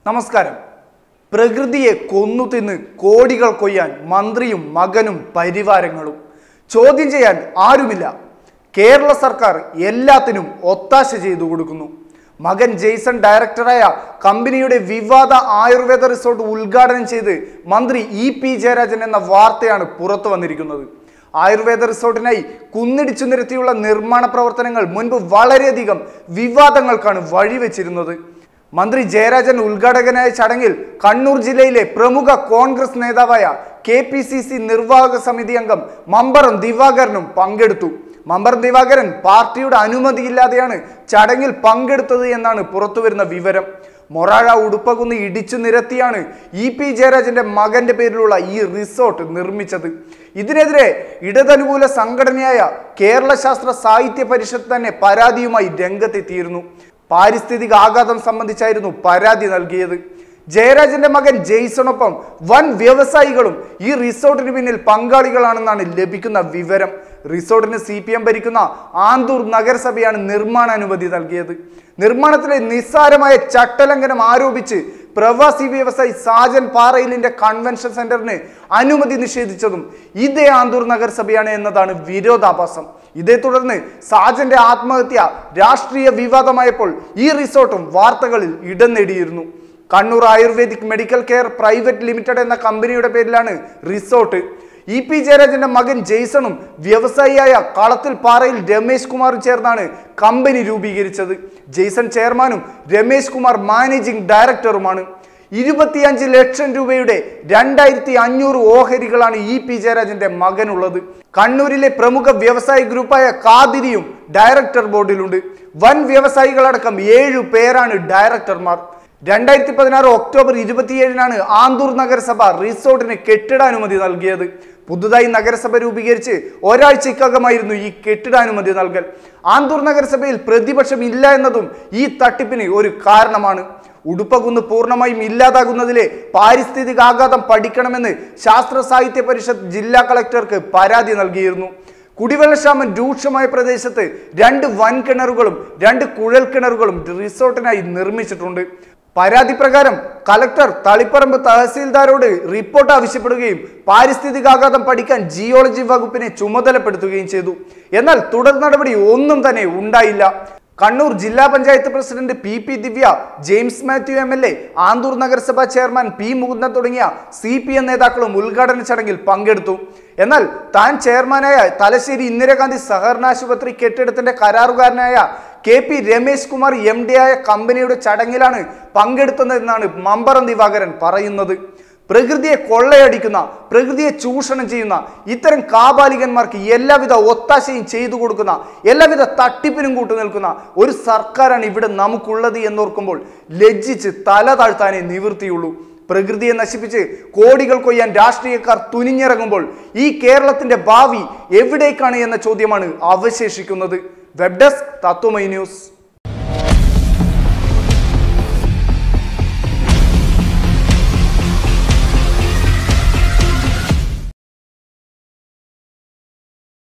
നമസ്കാരം പ്രകൃതിയെ കൊന്നു തിന്ന് കോടികൾ കൊയ്യാൻ മന്ത്രിയും മകനും പരിവാരങ്ങളും ചോദ്യം ചെയ്യാൻ ആരുമില്ല കേരള സർക്കാർ എല്ലാത്തിനും ഒത്താശ ചെയ്തു കൊടുക്കുന്നു മകൻ ജെയ്സൺ ഡയറക്ടറായ കമ്പനിയുടെ വിവാദ ആയുർവേദ റിസോർട്ട് ഉദ്ഘാടനം ചെയ്ത് മന്ത്രി ഇ പി ജയരാജൻ എന്ന വാർത്തയാണ് പുറത്തു വന്നിരിക്കുന്നത് ആയുർവേദ റിസോർട്ടിനായി കുന്നിടിച്ചു നിരത്തിയുള്ള നിർമ്മാണ പ്രവർത്തനങ്ങൾ മുൻപ് വളരെയധികം വിവാദങ്ങൾക്കാണ് വഴിവെച്ചിരുന്നത് മന്ത്രി ജയരാജൻ ഉദ്ഘാടകനായ ചടങ്ങിൽ കണ്ണൂർ ജില്ലയിലെ പ്രമുഖ കോൺഗ്രസ് നേതാവായ കെ പി സി സി നിർവാഹക സമിതി അംഗം മമ്പറം ദിവാകരനും പങ്കെടുത്തു മമ്പറം ദിവാകരൻ പാർട്ടിയുടെ അനുമതിയില്ലാതെയാണ് ചടങ്ങിൽ പങ്കെടുത്തത് എന്നാണ് പുറത്തുവരുന്ന വിവരം മൊറാഴ ഉടുപ്പകുന്ന് ഇടിച്ചു നിരത്തിയാണ് ഇ പി ജയരാജന്റെ മകന്റെ പേരിലുള്ള ഈ റിസോർട്ട് നിർമ്മിച്ചത് ഇതിനെതിരെ ഇടതനുകൂല സംഘടനയായ കേരള ശാസ്ത്ര സാഹിത്യ പരിഷത്ത് തന്നെ പരാതിയുമായി രംഗത്തെത്തിയിരുന്നു പാരിസ്ഥിതിക ആഘാതം സംബന്ധിച്ചായിരുന്നു പരാതി നൽകിയത് ജയരാജന്റെ മകൻ ജെയ്സണൊപ്പം വൻ വ്യവസായികളും ഈ റിസോർട്ടിന് പിന്നിൽ പങ്കാളികളാണെന്നാണ് ലഭിക്കുന്ന വിവരം റിസോർട്ടിന് സി പി എം ഭരിക്കുന്ന ആന്തൂർ നഗരസഭയാണ് നിർമ്മാണ അനുമതി നൽകിയത് നിർമ്മാണത്തിലെ നിസ്സാരമായ ചട്ടലംഘനം ആരോപിച്ച് പ്രവാസി വ്യവസായി സാജൻ പാറയിലിന്റെ കൺവെൻഷൻ സെന്ററിന് അനുമതി നിഷേധിച്ചതും ഇതേ ആന്തൂർ നഗരസഭയാണ് എന്നതാണ് വിരോധാഭാസം ഇതേ തുടർന്ന് സാജന്റെ ആത്മഹത്യ രാഷ്ട്രീയ വിവാദമായപ്പോൾ ഈ റിസോർട്ടും വാർത്തകളിൽ ഇടം നേടിയിരുന്നു Kannur ayurvedic medical care private limited എന്ന കമ്പനിയുടെ പേരിലാണ് റിസോർട്ട് ഇ പി ജയരാജന്റെ മകൻ ജെയ്സണും വ്യവസായിയായ കളത്തിൽ പാറയിൽ രമേശ് കുമാറും ചേർന്നാണ് കമ്പനി രൂപീകരിച്ചത് ജെയ്സൺ ചെയർമാനും രമേശ് കുമാർ മാനേജിംഗ് ഡയറക്ടറുമാണ് ഇരുപത്തിയഞ്ച് ലക്ഷം രൂപയുടെ രണ്ടായിരത്തി അഞ്ഞൂറ് ഓഹരികളാണ് ഇ പി ജയരാജന്റെ മകനുള്ളത് കണ്ണൂരിലെ പ്രമുഖ വ്യവസായ ഗ്രൂപ്പായ കാതിരിയും ഡയറക്ടർ ബോർഡിലുണ്ട് വൻ വ്യവസായികളടക്കം ഏഴു പേരാണ് ഡയറക്ടർമാർ രണ്ടായിരത്തി പതിനാറ് ഒക്ടോബർ ഇരുപത്തിയേഴിനാണ് ആന്തൂർ നഗരസഭ റിസോർട്ടിന് കെട്ടിടാനുമതി നൽകിയത് പുതുതായി നഗരസഭ രൂപീകരിച്ച് ഒരാഴ്ചക്കകമായിരുന്നു ഈ കെട്ടിടാനുമതി നൽകൽ ആന്തൂർ നഗരസഭയിൽ പ്രതിപക്ഷം ഇല്ല എന്നതും ഈ തട്ടിപ്പിന് ഒരു കാരണമാണ് ഉടുപ്പകുന്ന് പൂർണ്ണമായും ഇല്ലാതാകുന്നതിലെ പാരിസ്ഥിതിക ആഘാതം പഠിക്കണമെന്ന് ശാസ്ത്ര സാഹിത്യ പരിഷത്ത് ജില്ലാ കളക്ടർക്ക് പരാതി നൽകിയിരുന്നു കുടിവെള്ളക്ഷാമം രൂക്ഷമായ പ്രദേശത്ത് രണ്ട് വൻകിണറുകളും രണ്ട് കുഴൽ കിണറുകളും റിസോർട്ടിനായി നിർമ്മിച്ചിട്ടുണ്ട് പരാതി പ്രകാരം കലക്ടർ തളിപ്പറമ്പ് തഹസീൽദാരോട് റിപ്പോർട്ട് ആവശ്യപ്പെടുകയും പാരിസ്ഥിതികാഘാതം പഠിക്കാൻ ജിയോളജി വകുപ്പിനെ ചുമതലപ്പെടുത്തുകയും ചെയ്തു എന്നാൽ തുടർ നടപടി ഒന്നും തന്നെ ഉണ്ടായില്ല കണ്ണൂർ ജില്ലാ panchayat president P P Divya James Mathew M L A Anthoor നഗരസഭാ ചെയർമാൻ പി മുകുന്ദൻ തുടങ്ങിയ സി പി എം നേതാക്കളും ഉദ്ഘാടന ചടങ്ങിൽ പങ്കെടുത്തു എന്നാൽ താൻ ചെയർമാനായ തലശ്ശേരി ഇന്ദിരാഗാന്ധി സഹകരണ ആശുപത്രി കെട്ടിടത്തിന്റെ കരാറുകാരനായ K P Ramesh Kumar M D ആയ കമ്പനിയുടെ ചടങ്ങിലാണ് പങ്കെടുത്തതെന്നാണ് മമ്പറം ദിവാകരൻ പറയുന്നത് പ്രകൃതിയെ കൊള്ളയടിക്കുന്ന പ്രകൃതിയെ ചൂഷണം ചെയ്യുന്ന ഇത്തരം കാബാലികന്മാർക്ക് എല്ലാവിധ ഒത്താശയും ചെയ്തു കൊടുക്കുന്ന എല്ലാവിധ തട്ടിപ്പിനും കൂട്ടു നിൽക്കുന്ന ഒരു സർക്കാരാണ് ഇവിടെ നമുക്കുള്ളത് എന്നോർക്കുമ്പോൾ ലജ്ജിച്ച് തല താഴ്ത്താനേ നിവൃത്തിയുള്ളൂ പ്രകൃതിയെ നശിപ്പിച്ച് കോടികൾ കൊയ്യാൻ രാഷ്ട്രീയക്കാർ തുനിഞ്ഞിറങ്ങുമ്പോൾ ഈ കേരളത്തിന്റെ ഭാവി എവിടേക്കാണ് എന്ന ചോദ്യമാണ് അവശേഷിക്കുന്നത് വെബ് ഡെസ്ക് തത്വമൈ ന്യൂസ്